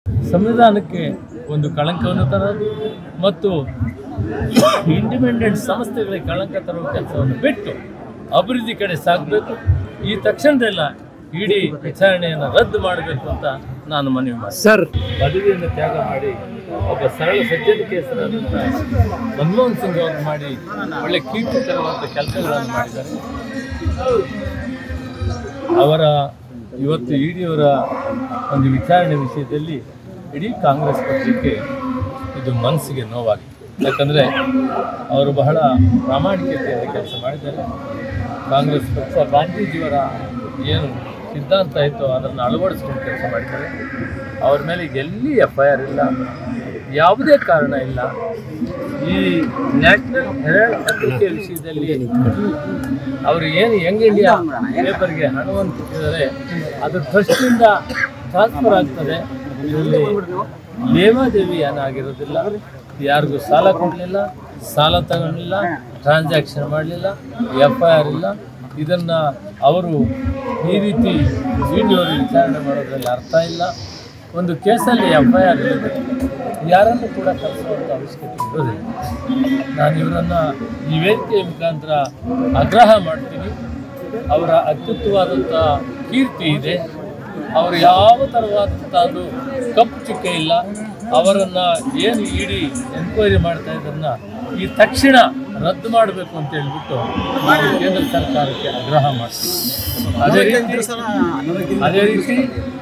ಸಂವಿಧಾನಕ್ಕೆ ಒಂದು ಕಳಂಕವನ್ನು ತರೋದು ಮತ್ತು ಇಂಡಿಪೆಂಡೆಂಟ್ ಸಂಸ್ಥೆಗಳಿಗೆ ಕಳಂಕ ತರುವ ಕೆಲಸವನ್ನು ಬಿಟ್ಟು ಅಭಿವೃದ್ಧಿ ಕಡೆ ಸಾಗಬೇಕು ಈ ತಕ್ಷಣದೆಲ್ಲ ಇಡೀ ವಿಚಾರಣೆಯನ್ನು ರದ್ದು ಮಾಡಬೇಕು ಅಂತ ನಾನು ಮನವಿ ಮಾಡಿ ಸರ್ ಪದವಿಯನ್ನು ತ್ಯಾಗ ಮಾಡಿ ಒಬ್ಬ ಸರಳ ಸಜ್ಜನ ಕೇಸರಾದಂಥ ಮನಮೋಹನ್ ಸಿಂಗ್ ಅವರು ಮಾಡಿ ಒಳ್ಳೆ ಕೀರ್ತಿ ತರುವಂಥ ಕೆಲಸಗಳನ್ನು ಮಾಡಿದ್ದಾರೆ ಅವರ ಇವತ್ತು ಇಡಿಯವರ ಒಂದು ವಿಚಾರಣೆ ವಿಷಯದಲ್ಲಿ ಇಡೀ ಕಾಂಗ್ರೆಸ್ ಪಕ್ಷಕ್ಕೆ ಇದು ಮನಸ್ಸಿಗೆ ನೋವಾಗಿದೆ ಯಾಕಂದರೆ ಅವರು ಬಹಳ ಪ್ರಾಮಾಣಿಕತೆಯಿಂದ ಕೆಲಸ ಮಾಡಿದ್ದಾರೆ ಕಾಂಗ್ರೆಸ್ ಪಕ್ಷ ಗಾಂಧೀಜಿಯವರ ಏನು ಸಿದ್ಧಾಂತ ಇತ್ತು ಅದನ್ನು ಅಳವಡಿಸ್ಕೊಂಡು ಕೆಲಸ ಮಾಡಿದ್ದಾರೆ ಅವ್ರ ಮೇಲೆ ಎಲ್ಲಿ ಎಫ್ ಐ ಆರ್ ಇಲ್ಲ ಯಾವುದೇ ಕಾರಣ ಇಲ್ಲ ಈ ನ್ಯಾಷನಲ್ ಹೆರಾಲ್ಡ್ ಪತ್ರಿಕೆ ವಿಷಯದಲ್ಲಿ ಅವರು ಏನು ಯಂಗ್ ಇಂಡಿಯಾ ಪೇಪರ್ಗೆ ಹಣವನ್ನು ಕೊಟ್ಟಿದ್ದಾರೆ ಅದು ಟ್ರಸ್ಟಿಂದ ಟ್ರಾನ್ಸ್ಫರ್ ಆಗ್ತದೆ ಇದರಲ್ಲಿ ಲೇವಾದೇವಿ ಏನಾಗಿರೋದಿಲ್ಲ ಯಾರಿಗೂ ಸಾಲ ಕೊಡಲಿಲ್ಲ ಸಾಲ ತಗೊಳ್ಳಿಲ್ಲ ಟ್ರಾನ್ಸಾಕ್ಷನ್ ಮಾಡಲಿಲ್ಲ ಎಫ್ ಐ ಆರ್ ಇಲ್ಲ ಇದನ್ನು ಅವರು ಈ ರೀತಿ ವಿಡಿಯೋರು ವಿಚಾರಣೆ ಮಾಡೋದ್ರಲ್ಲಿ ಅರ್ಥ ಇಲ್ಲ ಒಂದು ಕೇಸಲ್ಲಿ ಎಫ್ ಐ ಆರ್ ಇಲ್ಲದೆ ಯಾರನ್ನು ಕೂಡ ಕರೆಸುವಂಥ ಅವಶ್ಯಕತೆ ಇರೋದಿಲ್ಲ ನಾನು ಇವರನ್ನು ಈ ವೇದಿಕೆಯ ಮುಖಾಂತರ ಆಗ್ರಹ ಮಾಡ್ತೀನಿ ಅವರ ಅತ್ಯುತ್ತವಾದಂಥ ಕೀರ್ತಿ ಇದೆ ಅವರು ಯಾವ ಥರವಾದಂಥ ಒಂದು ಕಪ್ಪು ಚುಕ್ಕೆ ಇಲ್ಲ ಅವರನ್ನು ಏನು ಇಡಿ ಎನ್ಕ್ವೈರಿ ಮಾಡ್ತಾ ಇದನ್ನ ಈ ತಕ್ಷಣ ರದ್ದು ಮಾಡಬೇಕು ಅಂತ ಹೇಳ್ಬಿಟ್ಟು ನಾನು ಕೇಂದ್ರ ಸರ್ಕಾರಕ್ಕೆ ಆಗ್ರಹ ಮಾಡ್ತೀನಿ ಅದೇ ರೀತಿ ಅದೇ ರೀತಿ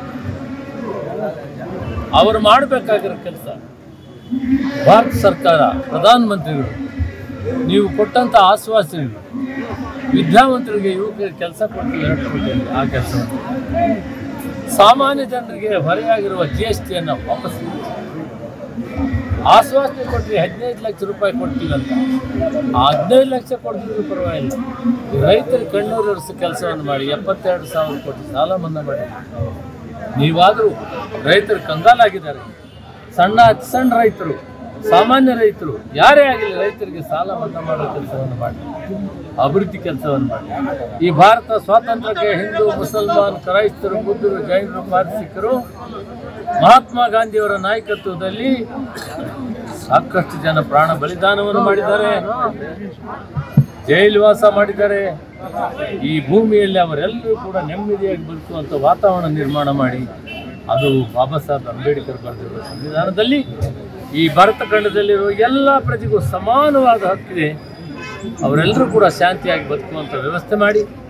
ಅವರು ಮಾಡಬೇಕಾಗಿರೋ ಕೆಲಸ ಭಾರತ ಸರ್ಕಾರ ಪ್ರಧಾನಮಂತ್ರಿಗಳು ನೀವು ಕೊಟ್ಟಂಥ ಆಶ್ವಾಸನೆಗಳು ವಿದ್ಯಾವಂತರಿಗೆ ಯುವಕರಿಗೆ ಕೆಲಸ ಕೊಟ್ಟಿಲ್ಲ ಎರಡು ಕೋಟಿಯಲ್ಲಿ ಆ ಕೆಲಸವನ್ನು ಸಾಮಾನ್ಯ ಜನರಿಗೆ ಹೊರೆಯಾಗಿರುವ ಜಿ ಎಸ್ ಟಿಯನ್ನು ವಾಪಸ್ ನೀಡಿ. ಆಶ್ವಾಸನೆ ಕೊಟ್ಟರೆ ಹದಿನೈದು ಲಕ್ಷ ರೂಪಾಯಿ ಕೊಡ್ತೀವಿ ಅಂತ ಆ ಹದಿನೈದು ಲಕ್ಷ ಕೊಡ್ತಿದ್ರು ಪರವಾಗಿಲ್ಲ ರೈತರ ಕಣ್ಣೂರಿರಿಸೋ ಕೆಲಸವನ್ನು ಮಾಡಿ ಎಪ್ಪತ್ತೆರಡು ಸಾವಿರ ಕೋಟಿ ಸಾಲ ಮನ್ನಾ ಮಾಡಿ ನೀವಾದರೂ ರೈತರು ಕಂಗಾಲಾಗಿದ್ದಾರೆ ಸಣ್ಣ ಅತಿ ಸಣ್ಣ ರೈತರು ಸಾಮಾನ್ಯ ರೈತರು ಯಾರೇ ಆಗಲಿ ರೈತರಿಗೆ ಸಾಲ ಮನ್ನಾ ಮಾಡೋ ಕೆಲಸವನ್ನು ಮಾಡಿ ಅಭಿವೃದ್ಧಿ ಕೆಲಸವನ್ನು ಮಾಡಿ ಈ ಭಾರತ ಸ್ವಾತಂತ್ರ್ಯಕ್ಕೆ ಹಿಂದೂ ಮುಸಲ್ಮಾನ್ ಕ್ರೈಸ್ತರು ಬುದ್ಧರು ಜೈನರು ಪಾರಸಿಕರು ಮಹಾತ್ಮ ಗಾಂಧಿಯವರ ನಾಯಕತ್ವದಲ್ಲಿ ಸಾಕಷ್ಟು ಜನ ಪ್ರಾಣ ಬಲಿದಾನವನ್ನು ಮಾಡಿದ್ದಾರೆ ಜೈಲುವಾಸ ಮಾಡಿದ್ದಾರೆ ಈ ಭೂಮಿಯಲ್ಲಿ ಅವರೆಲ್ಲರೂ ಕೂಡ ನೆಮ್ಮದಿಯಾಗಿ ಬದುಕುವಂಥ ವಾತಾವರಣ ನಿರ್ಮಾಣ ಮಾಡಿ ಅದು ಬಾಬಾ ಸಾಹೇಬ್ ಅಂಬೇಡ್ಕರ್ ಬರೆದಿರುವ ಸಂವಿಧಾನದಲ್ಲಿ ಈ ಭಾರತ ಖಂಡದಲ್ಲಿರುವ ಎಲ್ಲ ಪ್ರಜೆಗೂ ಸಮಾನವಾದ ಹಕ್ಕಿದೆ ಅವರೆಲ್ಲರೂ ಕೂಡ ಶಾಂತಿಯಾಗಿ ಬದುಕುವಂಥ ವ್ಯವಸ್ಥೆ ಮಾಡಿ